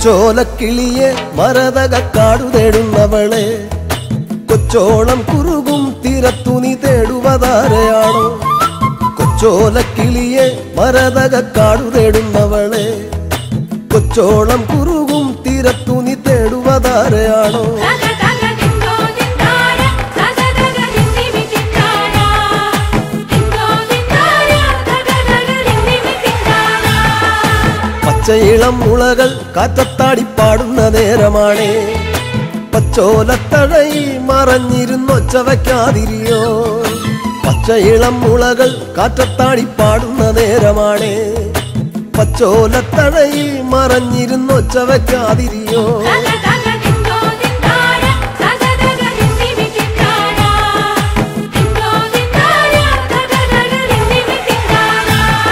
കൊച്ചോലക്കിളിയെ മരതകക്കാടു തേടുന്നവളെ കൊച്ചോളം കുറുകും തീരത്തു നീ തേടുവതാരയാണോ കൊച്ചോലക്കിളിയെ മരതകക്കാടു തേടുന്നവളെ കൊച്ചോളം കുറുകും തീരത്തു നീ തേടുവതാരയാണോ തക തക ദിന്തോ ദിന്താര തക തക ദിന്ദിമി ദിന്താര ദിന്തോ ദിന്താര തക തക ദിന്ദിമി ദിന്താര പച്ചയിളം മുളകൾ കാറ്റത്താടിപ്പാടുന്ന നേരമാണേ പച്ചോലത്തഴയിൽ മറഞ്ഞിരുന്നൊച്ച വയ്ക്കാതിരിയോ പച്ചയിളം മുളകൾ കാറ്റത്താടിപ്പാടുന്ന നേരമാണേ പച്ചോലത്തഴയിൽ മറഞ്ഞിരുന്നൊച്ച വയ്ക്കാതിരിയോ തക തക ദിന്തോ ദിന്താര തക തക ദിന്ദിമി ദിന്താര ദിന്തോ ദിന്താര തക തക ദിന്ദിമി ദിന്താര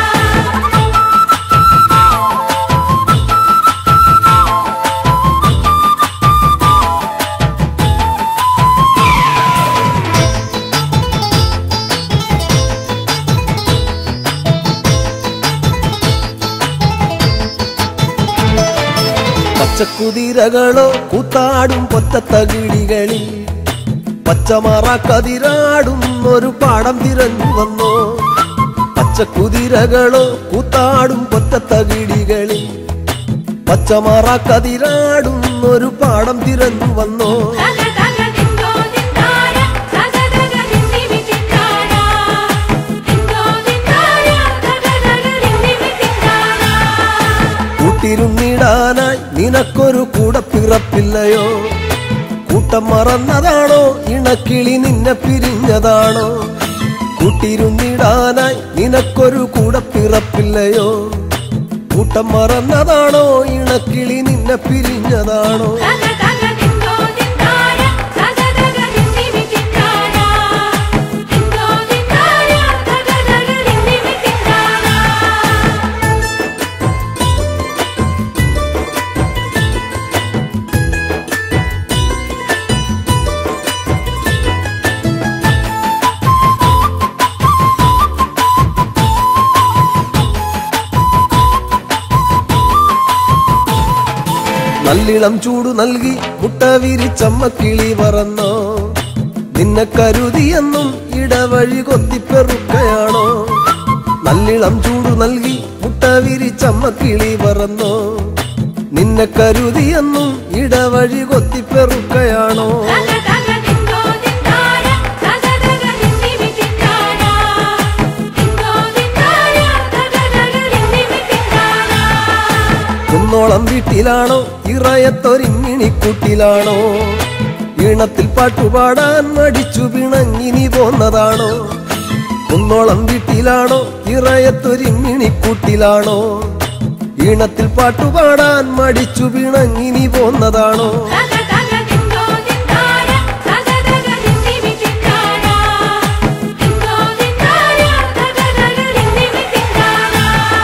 പച്ചക്കുതിരകളോ കൂത്താടും പൊറ്റത്തകിടികളിൽ പച്ചമറ കതിരാടും ഒരു പാടം തിരഞ്ഞു വന്നോ പച്ചക്കുതിരകളോ കൂത്താടും പൊറ്റത്തകിടികളിൽ പച്ചമറ കതിരാടും ഒരു പാടം തിരഞ്ഞു വന്നോ തക തക ദിന്തോ ദിന്താര തക തക ദിന്ദിമി ദിന്താര ദിന്തോ ദിന്താര തക തക ദിന്ദിമി ദിന്താര കൂട്ടിരുന്നിടാനായി നിനക്കൊരു കൂടെ പിറപ്പില്ലയോ കൂട്ടം മറന്നതാണോ ഇണക്കിളി നിന്നെ പിരിഞ്ഞതാണോ കൂട്ടിരുന്നിടാനായി നിനക്കൊരു കൂടെ പിറപ്പില്ലയോ കൂട്ടം മറന്നതാണോ ഇണക്കിളി നിന്നെ പിരിഞ്ഞതാണോ തക തക ദിന്തോ ദിന്താര തക തക ദിന്ദിമി ദിന്താര ദിന്തോ ദിന്താര തക തക ദിന്ദിമി ദിന്താര നല്ലിളം ചൂടു നൽകി മുട്ട വിരിച്ചമ്മ കിളി പറന്നോ നിന്നെ കരുതിയെന്നും ഇടവഴി കൊത്തിപ്പെറുക്കയാണോ നല്ലിളം ചൂടു നൽകി മുട്ട വിരിച്ചമ്മ കിളി പറന്നോ നിന്നെ കരുതിയെന്നും ഇടവഴി കൊത്തിപ്പെറുക്കയാണോ തക തക ദിന്തോ ദിന്താര തക തക ദിന്ദിമി ദിന്താര ദിന്തോ ദിന്താര തക തക ദിന്ദിമി ദിന്താര കുന്നോളം വീട്ടിലാണോ ഇറയത്തൊരിങ്ങിണിക്കൂട്ടിലാണോ ഈണത്തിൽ പാട്ടുപാടാൻ മടിച്ചു പിണങ്ങിനി പോന്നതാണോ കുന്നോളം വീട്ടിലാണോ ഇറയത്തൊരിങ്ങിണിക്കൂട്ടിലാണോ ഈണത്തിൽ പാട്ടുപാടാൻ മടിച്ചു പിണങ്ങിനി പോന്നതാണോ തക തക ദിന്തോ ദിന്താര തക തക ദിന്ദിമി ദിന്താര ദിന്തോ ദിന്താര തക തക ദിന്ദിമി ദിന്താര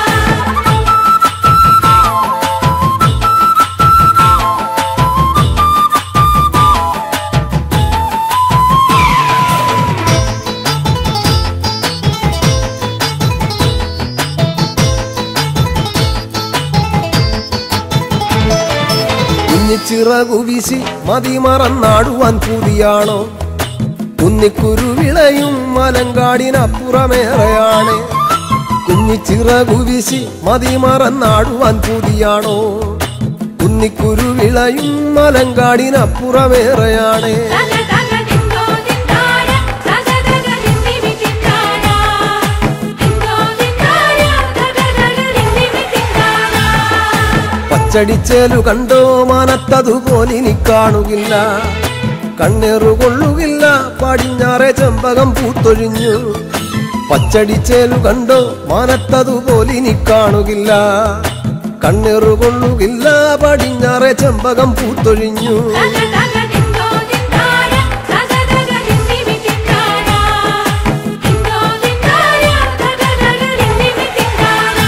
കുഞ്ഞിച്ചിറകു വീശി മതി മറന്നാടുവാൻ പൂതിയാണോ കുന്നിക്കുരുവിളയും മലങ്കാടിനപ്പുറമേറെയാണ് കുഞ്ഞിച്ചിറകു വീശി മതി മറന്നാടുവാൻ പൂതിയാണോ കുന്നിക്കുരുവിളയും മലങ്കാടിനപ്പുറമേറെയാണ് തക തക ദിന്തോ ദിന്താര തക തക ദിന്ദിമി ദിന്താര ദിന്തോ ദിന്താര തക തക ദിന്ദിമി ദിന്താര പച്ചടിച്ചേലു കണ്ടോ മാനത്തതുപോലിനി കാണുകില്ല കണ്ണേറു കൊള്ളുകില്ല പടിഞ്ഞാറെ ചെമ്പകം പൂത്തൊഴിഞ്ഞു പച്ചടിച്ചേലു കണ്ടോ മാനത്തതുപോലിനി കാണുകില്ല കണ്ണേറു കൊള്ളുകില്ല പടിഞ്ഞാറെ ചെമ്പകം പൂത്തൊഴിഞ്ഞു തക തക ദിന്തോ ദിന്താര തക തക ദിന്ദിമി ദിന്താര ദിന്തോ ദിന്താര തക തക ദിന്ദിമി ദിന്താര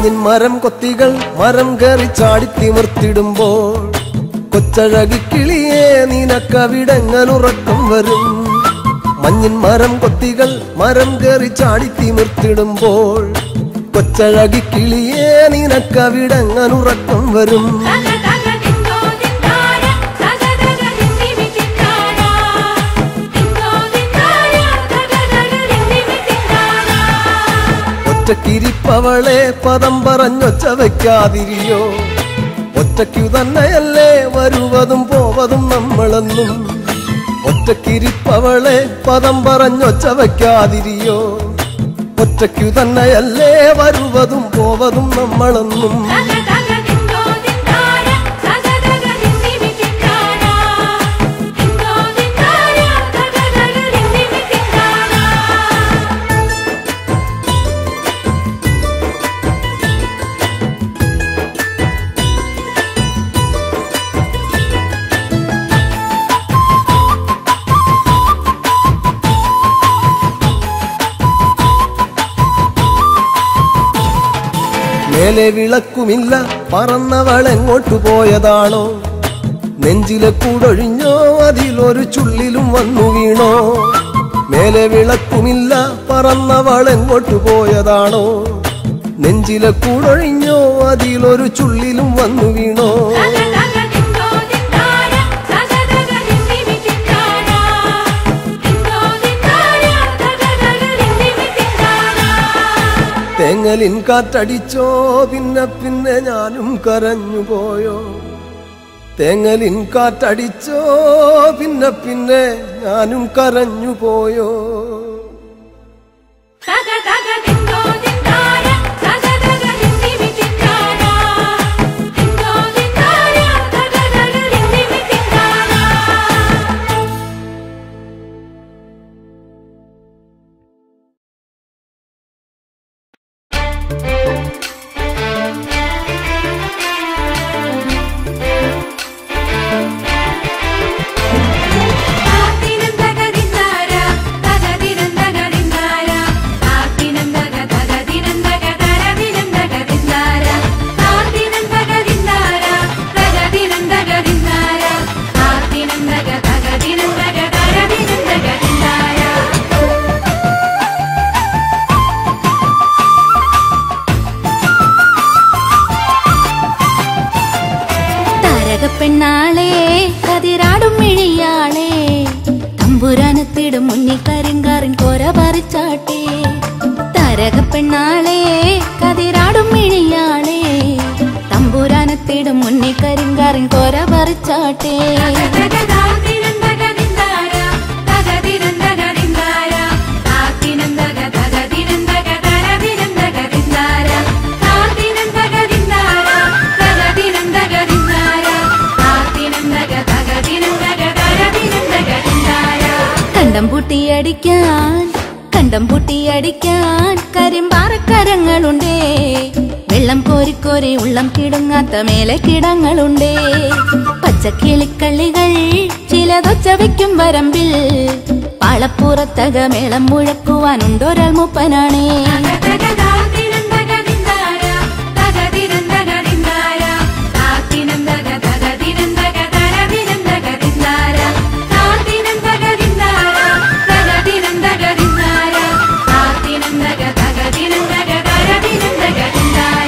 മഞ്ഞിൻ മരം കൊത്തികൾ മരം കയറി ചാടിത്തിമിർത്തിടുമ്പോൾ കൊച്ചഴകി കിളിയെ നിനക്കവിടങ്ങനുറക്കം വരും മഞ്ഞിൻ മരം കൊത്തികൾ മരം കയറി ചാടിത്തിമിർത്തിടുമ്പോൾ കൊച്ചഴകി കിളിയെ നിനക്കവിടങ്ങനുറക്കം വരും തക തക ദിന്തോ ദിന്താര തക തക ദിന്ദിമി തിന്താര ദിന്തോ ദിന്താര തക തക ദിന്ദിമി തിന്താര ഒറ്റക്കിരിപ്പവളെ പദം പറഞ്ഞൊച്ച വയ്ക്കാതിരിയോ ഒറ്റയ്ക്കു തന്നെയല്ലേ വരുവതും പോവതും നമ്മളെന്നും ഒറ്റക്കിരിപ്പവളെ പദം പറഞ്ഞൊച്ച വയ്ക്കാതിരിയോ ഒറ്റയ്ക്കു തന്നെയല്ലേ വരുവതും പോവതും നമ്മളെന്നും തക തക ദിന്തോ ദിന്താര തക തക ദിന്ദിമി തിന്താര ദിന്തോ ദിന്താര തക തക ദിന്ദിമി തിന്താര മേലെ വിളക്കുമില്ല പറന്നവൾ എങ്ങോട്ടു പോയതാണോ നെഞ്ചിലെ കൂടൊഴിഞ്ഞോ അതിലൊരു ചുള്ളിലും വന്നു വീണോ മേലെ വിളക്കുമില്ല പറന്നവൾ എങ്ങോട്ടു പോയതാണോ നെഞ്ചിലെ കൂടൊഴിഞ്ഞോ അതിലൊരു ചുള്ളിലും വന്നു വീണോ തക തക ദിന്തോ ദിന്താര തക തക ദിന്ദിമി തിന്താര ദിന്തോ ദിന്താര തക തക ദിന്ദിമി തിന്താര തേങ്ങലിൻ കാറ്റടിച്ചോ പിന്നെ പിന്നെ ഞാനും കരഞ്ഞു പോയോ തേങ്ങലിൻ കാറ്റടിച്ചോ പിന്നെ പിന്നെ ഞാനും കരഞ്ഞു പോയോ തക തക ദിന്തോ ദിന്താര തക തക ദിന്ദിമി തിന്താര ദിന്തോ ദിന്താര തക തക ദിന്ദിമി തിന്താര ആത്തിനം തകദിന്താര തകദിനം തകദിന്താര ആത്തിനം തക തകദിനം തക തരദിനം തകദിന്താര ആത്തിനം തകദിന്താര തകദിനം തകദിന്താര ആത്തിനം തക തകദിനം തക തരദിനം തകദിന്താര താരകപ്പെണ്ണാളെ കതിരാടും മിഴിയാളെ തമ്പുരാനത്തിടും മുന്നിൽ കരിങ്കാറിൻ കോര പറിച്ചാട്ടെ താരകപ്പെണ്ണാളെ കതിരാടും മിഴിയാളെ തമ്പുരാനത്തിടും മുന്നിൽ കരിങ്കാറിൻ കോര പറിച്ചാട്ടെ തകതാതിനം തകദിന്താര തകദിനം തകദിന്താര ആത്തിനം തക തകദിനം തക തരദിനം തകദിന്താര ആത്തിനം തകദിന്താര തകദിനം തകദിന്താര ആത്തിനം തക തകദിനം തക തരദിനം തകദിന്താര കണ്ടം പൂട്ടിയടിക്കാൻ കണ്ടം പൂട്ടിയടിക്കാൻ കരിമ്പാറക്കരങ്ങളുണ്ടേ വെള്ളം കോരിക്കോരി ഉള്ളം കിടുങ്ങാത്ത മേലെ കിടങ്ങളുണ്ടേ പച്ചക്കിളിക്കള്ളികൾ ചിലതൊച്ച വയ്ക്കും വരമ്പിൽ പാളപ്പുറത്തക മേളം മുഴക്കുവാനുണ്ടൊരാൾ മൂപ്പനാണേ തകതകതാതിനം തകദിന്താര തകദിനം തകദിന്താര ആത്തിനം തക തകദിനം തക തരദിനം തകദിന്താര ആത്തിനം തകദിന്താര തകദിനം തകദിന്താര ആത്തിനം തക തകദിനം തക തരദിനം തകദിന്താര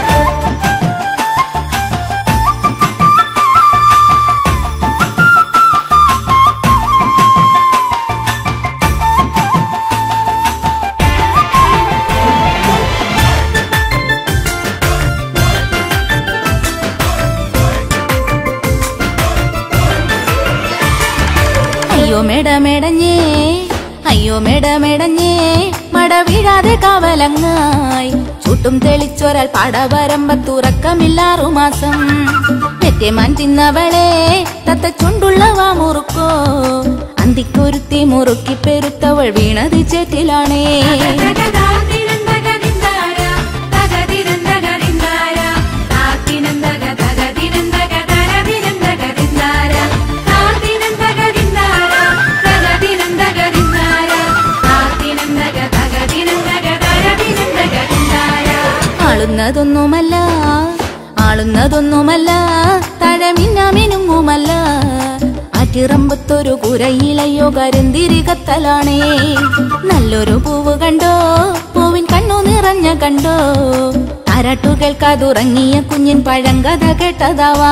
അയ്യോ മെടമെടഞ്ഞേ അയ്യോ മെടമെടഞ്ഞേ മട വീഴാതെ കവലങ്ങായി ചൂട്ടും തെളിച്ചൊരാൾ പടവരമ്പത്തുറക്കമില്ലാറു മാസം വെറ്റേമാൻ തിന്നവളെ തത്ത ചുണ്ടുള്ളവാ മുറുക്കോ അന്തിക്കൊരുത്തി മുറുക്കി പെരുത്തവൾ വീണത് ചേറ്റിലാണേ തകതകതാതിനം തകദിന്താര തകദിനം തകദിന്താര ആത്തിനം തക തകദിനം തക തരദിനം തകദിന്താര ആത്തിനം തകദിന്താര തകദിനം തകദിന്താര ആത്തിനം തക തകദിനം തക തരദിനം തകദിന്താര ആളുന്ന ആടുന്നതൊന്നുമല്ല ആളുന്നതൊന്നുമല്ല തഴമിന്നാമിനുങ്ങുമല്ല ആറ്റിറമ്പത്തൊരു കുരയിലയോ കരുന്തിരി കത്തലാണേ നല്ലൊരു പൂവ് കണ്ടോ പൂവിൻ കണ്ണു നിറഞ്ഞ കണ്ടോ താരാട്ടു കേൾക്കാതുറങ്ങിയ കുഞ്ഞിൻ പഴങ്കഥ കേട്ടതാവാ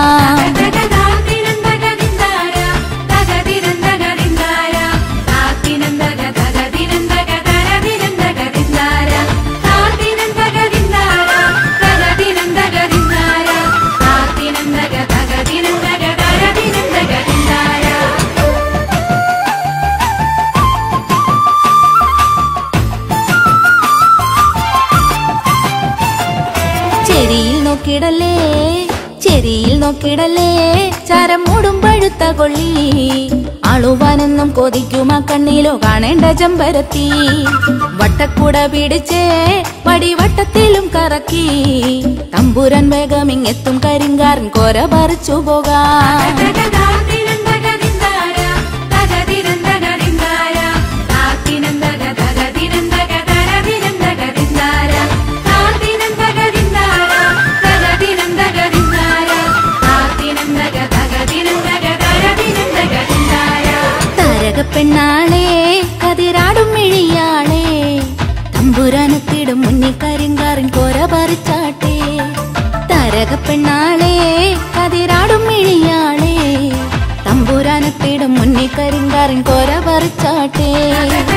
ചെരിയിൽ നോക്കിടല്ലേ ചെരിയിൽ നോക്കിടല്ലേ ചരം മൂടും പഴുത്ത കൊള്ളി അളുവാനെന്നും കൊതിക്കുമാ കണ്ണിലോ കാണേണ്ട ചെമ്പരത്തി വട്ടക്കുട പിടിച്ചേ വടി വട്ടത്തിലും കറക്കി തമ്പുരൻ വേഗം ഇങ്ങെത്തും കരിങ്കാരൻ കോര പറിച്ചു പോകാം താരകപ്പെണ്ണാളെ കതിരാടും മിഴിയാളെ തമ്പുരാനത്തിടും മുന്നിൽ കരിങ്കാറിൻ കോര പറിച്ചാട്ടെ താരകപ്പെണ്ണാളെ കതിരാടും മിഴിയാളെ തമ്പുരാനത്തിടും മുന്നിൽ കരിങ്കാറിൻ കോര പറിച്ചാട്ടെ